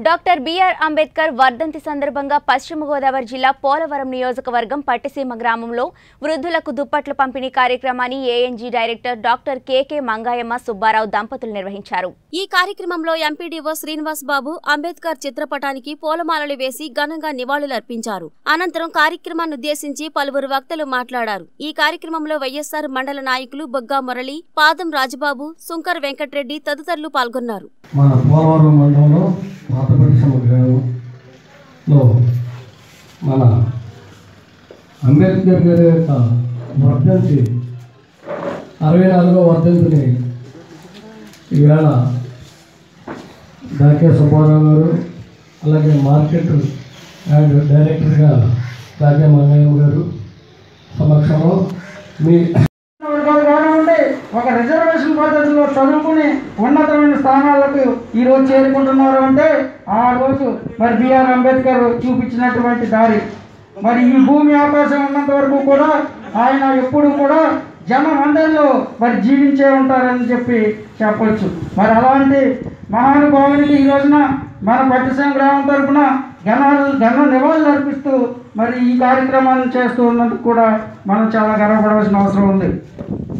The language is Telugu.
డాక్టర్ బిఆర్ అంబేద్కర్ వర్ధంతి సందర్భంగా పశ్చిమ గోదావరి జిల్లా పోలవరం నియోజకవర్గం పట్టిసీమ గ్రామంలో వృద్ధులకు దుప్పట్ల పంపిణీ కార్యక్రమాన్ని ANG director doctor KK Mangayamma Subbarao దంపతులు నిర్వహించారు ఈ కార్యక్రమంలో ఎంపీడీఓ శ్రీనివాస్ బాబు అంబేద్కర్ చిత్రపటానికి పూలమాలలు వేసి ఘనంగా నివాళులర్పించారు అనంతరం కార్యక్రమాన్ని ఉద్దేశించి పలువురు వక్తలు మాట్లాడారు ఈ కార్యక్రమంలో వైఎస్సార్ మండల నాయకులు బొగ్గా మురళి పాదం రాజబాబు సుంకర్ వెంకట్రెడ్డి తదితరులు పాల్గొన్నారు మన పోలవరం మండలంలో పాతపరిశ్రమ గ్రామంలో మన అంబేద్కర్ గారి యొక్క వర్ధంతి అరవై నాలుగో వర్ధంతిని ఈవేళ దాకే సుబ్బారావు గారు అలాగే మార్కెట్ అండ్ డైరెక్టర్గా దాకే మంగయ్య గారు సమక్షంలో మీ వర్గాలు కానివ్వండి ఒక రిజర్వేషన్ పద్ధతిలో చదువుకుని ఉన్నతమైన స్థానాలకు ఈ రోజు చేరుకుంటున్నారు అంటే ఆ రోజు మరి బిఆర్ అంబేద్కర్ చూపించినటువంటి దారి మరి ఈ భూమి ఆకాశం ఉన్నంత వరకు కూడా ఆయన ఎప్పుడు కూడా జనం అందరిలో మరి జీవించే ఉంటారని చెప్పి చెప్పొచ్చు మరి అలాంటి మహానుభావునికి ఈ రోజున మన పట్టిసీమ గ్రామం తరపున ఘనాలు ఘన నివాళులు అర్పిస్తూ మరి ఈ కార్యక్రమాన్ని చేస్తూ ఉన్నందుకు కూడా మనం చాలా గర్వపడవలసిన అవసరం ఉంది